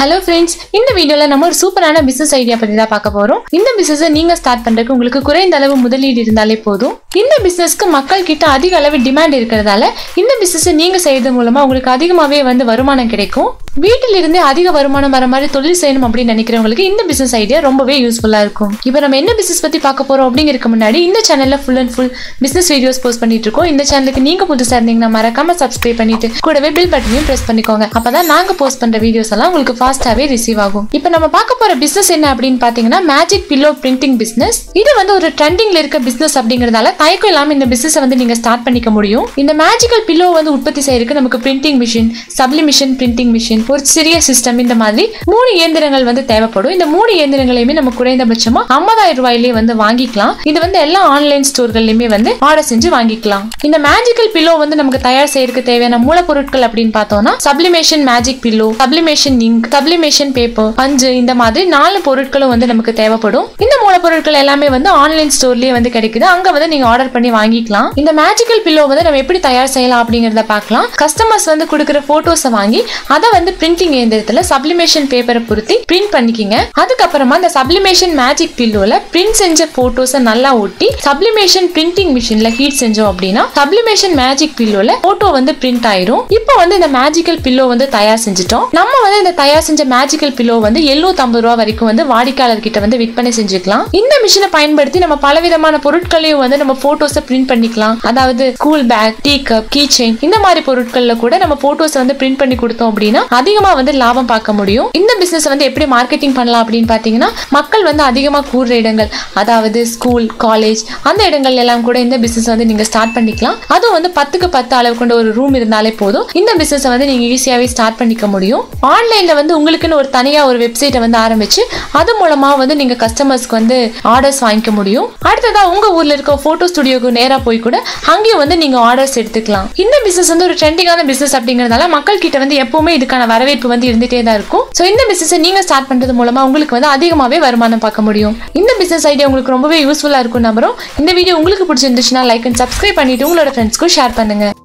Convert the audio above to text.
hello friends இந்த வீடியோல நம்ம ஒரு சூப்பரான பிசினஸ் ஐடியா பத்தி தான் பார்க்க போறோம் இந்த பிசினஸ் நீங்க ஸ்டார்ட் பண்றதுக்கு உங்களுக்கு குறைந்த அளவு முதலீடு இருந்தாலே போதும் இந்த பிசினஸ்க்கு மக்கள் கிட்ட அதிக அளவு டிமாண்ட் இருக்கிறதால இந்த பிசினஸ் நீங்க செய்யறது மூலமா உங்களுக்கு அதிகமாவே வந்து வருமானம் கிடைக்கும் வீட்டில் இருந்தே அதிக வருமானம் வர மாதிரி தொழில் செய்யணும் அப்படின்னு நினைக்கிறவங்களுக்கு இந்த பிசினஸ் ஐடியா ரொம்பவே யூஸ்ஃபுல்லா இருக்கும் இப்போ நம்ம என்ன பிசினஸ் பத்தி பார்க்க போறோம் அப்படிங்கிறதுக்கு முன்னாடி இந்த சேனல்ல full and full business videos post பண்ணிட்டு இருக்கோம் இந்த சேனலுக்கு நீங்க புதுசா இருந்தீங்கன்னா மறக்காம சப்ஸ்கிரைப் பண்ணிட்டு கூடவே பில் பட்டனையும் பிரஸ் பண்ணிக்கோங்க அப்பதான் நாங்க போஸ்ட் பண்ற வீடியோஸ் எல்லாம் உங்களுக்கு ஃபாஸ்டாவே ரிசீவ் ஆகும் இப்போ நம்ம பார்க்க போற பிசினஸ் என்ன அப்படின்னு பாத்தீங்கன்னா மேஜிக் பில்லோ பிரிண்டிங் பிசினஸ் இது வந்து ஒரு ட்ரெண்டிங்ல இருக்க பிசினஸ் அப்படிங்கறதால தயக்கம் இல்லாம இந்த பிசினஸ் வந்து நீங்க ஸ்டார்ட் பண்ணிக்க முடியும் இந்த மேஜிக்கல் பில்லோ வந்து உற்பத்தி செய்யறதுக்கு நமக்கு printing machine sublimation printing machine ஒரு சிறிய சிஸ்டம் இந்த மாதிரி மூணு இயந்திரங்கள் வந்து தேவைப்படும் இந்த மூணு இயந்திரங்களையுமே நம்ம குறைந்தபட்சமா ஐம்பதாயிரம் ரூபாயிலேயே வந்து வாங்கிக்கலாம் இது வந்து எல்லா ஆன்லைன் ஸ்டோர்கள்லயுமே வந்து ஆர்டர் செஞ்சு வாங்கிக்கலாம் இந்த மேஜிக்கல் பில்லோ வந்து நமக்கு தயார் செய்யறதுக்கு தேவையான மூலப்பொருட்கள் அப்படின்னு பார்த்தோம்னா sublimation magic pillow sublimation ink sublimation paper பஞ்சு இந்த மாதிரி நாலு பொருட்களும் வந்து நமக்கு தேவைப்படும் இந்த மூலப்பொருட்கள் எல்லாமே வந்து ஆன்லைன் ஸ்டோர்லயே வந்து கிடைக்குது அங்க வந்து நீங்க ஆர்டர் பண்ணி வாங்கிக்கலாம் இந்த மேஜிக்கல் பில்லோ வந்து நம்ம எப்படி தயார் செய்யலாம் அப்படிங்கறத பார்க்கலாம் கஸ்டமர்ஸ் வந்து கொடுக்குற போட்டோஸை வாங்கி அதை வந்து பிரிண்டிங் இயந்திரத்துல சப்ளிமேஷன் பேப்பரை பொருத்தி பிரிண்ட் பண்ணிக்கிங்க அதுக்கப்புறமா இந்த சப்ளிமேஷன் மேஜிக் பில்லோல பிரிண்ட் செஞ்ச போட்டோஸை நல்லா ஒட்டி சப்ளிமேஷன் பிரிண்டிங் மிஷின்ல ஹீட் செஞ்சோம் அப்படின்னா சப்ளிமேஷன் மேஜிக் பில்லோல போட்டோ வந்து பிரிண்ட் ஆயிரும் இப்போ வந்து இந்த மேஜிக்கல் பில்லோ வந்து தயார் செஞ்சுட்டோம் நம்ம வந்து இந்த தயார் செஞ்ச மேஜிக்கல் பில்லோ வந்து 750 ரூபா வரைக்கும் வந்து வாடிக்கையாளர் கிட்ட வந்து விற்பனை செஞ்சுக்கலாம் இந்த மிஷினை பயன்படுத்தி நம்ம பலவிதமான பொருட்களையும் வந்து நம்ம போட்டோஸை பிரிண்ட் பண்ணிக்கலாம் அதாவது school bag tea cup key chain இந்த மாதிரி பொருட்கள்ல கூட நம்ம போட்டோஸ் வந்து பிரிண்ட் பண்ணி கொடுத்தோம் அப்படின்னா அதிகமா வந்து லாபம் பார்க்க முடியும் இந்த பிசினஸ் வந்து எப்படி மார்க்கெட்டிங் பண்ணலாம் அப்படின்னு பாத்தீங்கன்னா மக்கள் வந்து அதிகமா கூடுற இடங்கள் அதாவது ஸ்கூல் காலேஜ் அந்த இடங்கள் எல்லாம் கூட இந்த பிசினஸ் வந்து நீங்க ஸ்டார்ட் பண்ணிக்கலாம் அதுவும் வந்து பத்துக்கு பத்து அளவு கொண்ட ஒரு ரூம் இருந்தாலே போதும் இந்த பிசினஸ் வந்து நீங்க ஈஸியாவே ஸ்டார்ட் பண்ணிக்க முடியும் ஆன்லைன்ல வந்து உங்களுக்குன்னு ஒரு தனியா ஒரு வெப்சைட்டை வந்து ஆரம்பிச்சு அது மூலமா வந்து நீங்க கஸ்டமர்ஸ்க்கு வந்து ஆர்டர்ஸ் வாங்கிக்க முடியும் அடுத்ததா உங்க ஊர்ல இருக்க போட்டோ ஸ்டுடியோக்கு நேரா போய் கூட அங்கேயும் வந்து நீங்க ஆர்டர்ஸ் எடுத்துக்கலாம் இந்த பிசினஸ் வந்து ஒரு ட்ரெண்டிங்கான பிசினஸ் அப்படிங்கறதால மக்கள் கிட்ட வந்து எப்பவுமே இதுக்கான வரவேற்பு வந்து இருந்துட்டே தான் இருக்கும் ஸோ இந்த பிசினஸ் நீங்க ஸ்டார்ட் பண்றது மூலமா உங்களுக்கு வந்து அதிகமாவே வருமானம் பார்க்க முடியும் இந்த பிசினஸ் ஐடியா உங்களுக்கு ரொம்பவே யூஸ்ஃபுல்லா இருக்கும் நம்புறோம் இந்த வீடியோ உங்களுக்கு பிடிச்சிருந்துச்சுன்னா லைக் அண்ட் சப்ஸ்கிரைப் பண்ணிட்டு உங்களோட ஃப்ரெண்ட்ஸ்க்கும் ஷேர் பண்ணுங்க